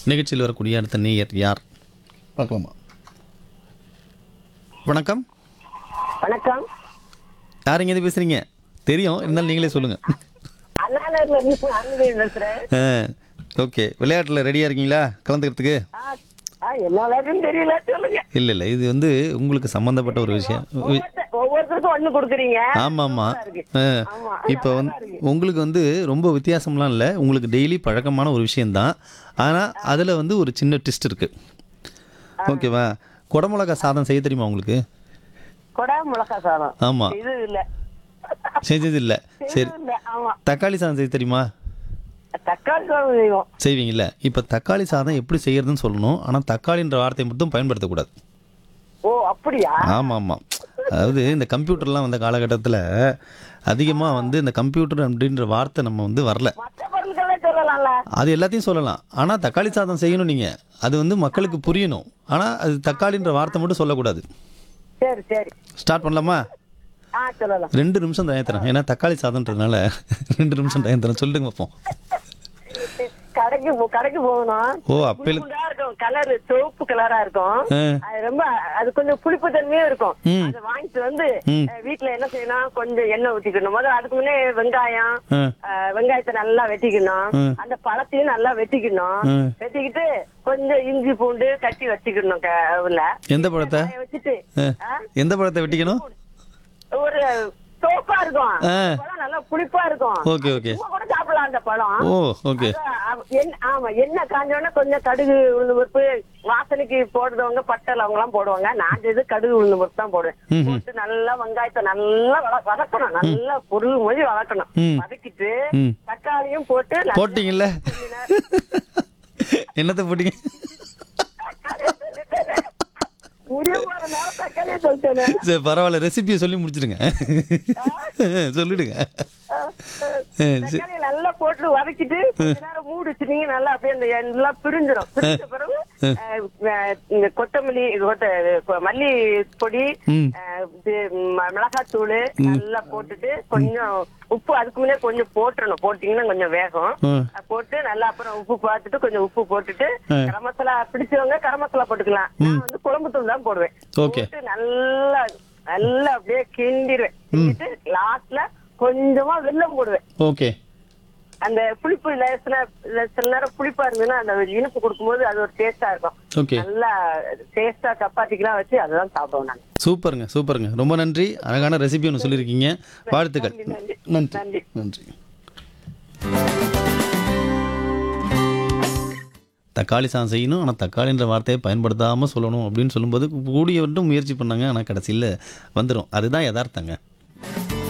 நிகழ்ச்சியில் வரக்கூடிய அடுத்த நேயர் யார் பார்க்கலாமா வணக்கம் வணக்கம் யார் இங்கே பேசுகிறீங்க தெரியும் இருந்தாலும் நீங்களே சொல்லுங்கள் அண்ணாநகர்ல இருந்து அருள்வேல் பேசுறேன் ஓகே விளையாட்டில் ரெடியாக இருக்கீங்களா கலந்துக்கிறதுக்கு ஆ, ஆ, என்ன விளையாட்டுன்னு தெரியல சொல்லுங்க இல்லை இல்லை இது வந்து உங்களுக்கு சம்மந்தப்பட்ட ஒரு விஷயம் ஒவ்வொருத்த- ஒவ்வொருத்தருக்கும் ஒண்ணு கொடுக்குறீங்க ஆமாம் ஆமாம் இருக்கு. ஆ ஆமா. இப்போ வந்து உங்களுக்கு வந்து ரொம்ப வித்தியாசம்லாம் இல்லை உங்களுக்கு டெய்லி பழக்கமான ஒரு விஷயந்தான் ஆனால் அதில் வந்து ஒரு சின்ன ட்விஸ்ட் இருக்குது ஓகேவா குடமிளகா சாதம் செய்ய தெரியுமா உங்களுக்கு கொடை மிளகா சாதம் ஆமாம் இது இல்ல செஞ்சது இல்லை சரி இது இல்ல ஆமா தக்காளி சாதம் செய்ய தெரியுமா தக்காளி சாதம் செய்வோம் செய்வீங்கல்ல இப்போ தக்காளி சாதம் எப்படி செய்யறதுன்னு சொல்லணும் ஆனால் தக்காளின்ற வார்த்தையை மட்டும் பயன்படுத்தக்கூடாது ஓ அப்படியா ஆமாம் ஆமாம் அதாவது இந்த கம்ப்யூட்டர்லாம் வந்த காலகட்டத்தில் அதிகமாக வந்து இந்த கம்ப்யூட்டர் அப்படின்ற வார்த்தை நம்ம வந்து வரல மற்ற பொருட்களே சொல்லலாம்ல அது எல்லாத்தையும் சொல்லலாம் ஆனால் தக்காளி சாதம் செய்யணும் நீங்கள் அது வந்து மக்களுக்கு புரியணும் ஆனால் அது தக்காளின்ற வார்த்தை மட்டும் சொல்லக்கூடாது சரி சரி ஸ்டார்ட் பண்ணலாமா ஆ சொல்லலாம் ரெண்டு நிமிஷம் தயம் தரேன் ஏன்னா தக்காளி சாதம்ன்றதுனால ரெண்டு நிமிஷம் தயம் தரேன் சொல்லுங்க பார்ப்போம் கடைக்கு போ- கடைக்கு போகணும் ஓ அப்பையில புளிப்புண்டா இருக்கும் கலர் சிவப்பு கலரா இருக்கும் ஆ. அது ரொம்ப அது கொஞ்சம் புளிப்பு தன்மையும் இருக்கும் ம். அதை வாங்கிட்டு வந்து ம். அஹ், வீட்ல என்ன செய்யணும் கொஞ்சம் எண்ணெய் ஊத்திக்கணும் முதல்ல அதுக்கு முன்னே வெங்காயம் ஆ அஹ், வெங்காயத்தை நல்லா வெட்டிக்கணும் ம். அந்த பழத்தையும் நல்லா வெட்டிக்கணும் ம். வெட்டிக்கிட்டு கொஞ்சம் இஞ்சி பூண்டு கட்டி வச்சுக்கணும் க- உள்ள எந்த பழத்தை காய வச்சுட்டு ஆ. ஆ, எந்த பழத்தை வெட்டிக்கணும் ஒரு சோப்பா இருக்கும் ஆ. பழம் நல்லா புளிப்பா இருக்கும் ஓகே ஓகே சும்மா கூட சாப்பிடலாம் அந்த பழம் ஓ ஓகே அதான், அவ- எண்ணெய்- ஆமா எண்ணெய் காஞ்சோடனே கொஞ்சம் கடுகு உளுந்து பருப்பு வாசனைக்கு போடுறவங்க பட்டை லவங்க எல்லாம் போடுவாங்க நான் இது கடுகு உளுந்து பருப்பு தான் போடுவேன் போட்டு நல்லா வெங்காயத்தை நல்லா வத- வதக்கணும் நல்லா பொருள் மொழி வதக்கணும் ம். வதக்கிட்டு ம். தக்காளியும் போட்டு நல்லா போட்டீங்கல்ல என்னத்தை போட்டீங்க முடிய போற நேரம் தக்காளியை சொல்லிட்டேனே. சரி பரவாயில்ல ரெசிபியை சொல்லி முடிச்சிடுங்க சொல்லிடுங்க சரி தக்காளியை நல்லா போட்டு வதக்கிட்டு கொஞ்ச நேரம் மூடி வச்சிட்டீங்க நல்லா அப்படியே அந்த எல்லாம் பிரிஞ்சிடும் பிரிஞ்ச பிறகு அஹ், அஹ், இந்த கொத்தமல்லி இது கொத்த- கொ- மல்லி பொடி ம். அஹ், இது ம- மிளகாத்தூள் நல்லா போட்டுட்டு கொஞ்சம் உப்பு அதுக்கு முன்னே கொஞ்சம் போட்டுறணும் போட்டீங்கன்னா கொஞ்சம் வேகும் ம். அஹ், போட்டு நல்லா அப்புறம் உப்பு பார்த்துட்டு கொஞ்சம் உப்பு போட்டுட்டு ம். கரம் மசாலா பிடிச்சவங்க கரம் மசாலா போட்டுக்கலாம் நான் வந்து குழம்பு தூள் தான் போடுவேன் ஓகே போட்டு நல்லா நல்லா அப்படியே கிண்டிடுவேன் கிண்டிட்டு லாஸ்ட்ல கொஞ்சமா வெல்லம் போடுவேன் ஓகே அந்த புளிப்பு லேசில சில நேரம் புளிப்பா இருந்ததுன்னா அந்த இனிப்பு கொடுக்கும்போது அது ஒரு டேஸ்டா இருக்கும் ஓகே நல்லா டேஸ்டா சப்பாத்திக்கெல்லாம் வச்சு அதுதான் சாப்பிடுவோம் நாங்க சூப்பருங்க சூப்பருங்க ரொம்ப நன்றி அழகான ரெசிபி ஒன்று சொல்லியிருக்கீங்க வாழ்த்துக்கள் நன்றி, நன்றி நன்றி. நன்றி தக்காளி சாதம் செய்யணும் ஆனால் தக்காளின்ற வார்த்தையை பயன்படுத்தாமல் சொல்லணும் அப்படின்னு சொல்லும்போது கூடிய மட்டும் முயற்சி பண்ணாங்க ஆனால் கடைசியில் வந்துடும் அதுதான் யதார்த்தங்க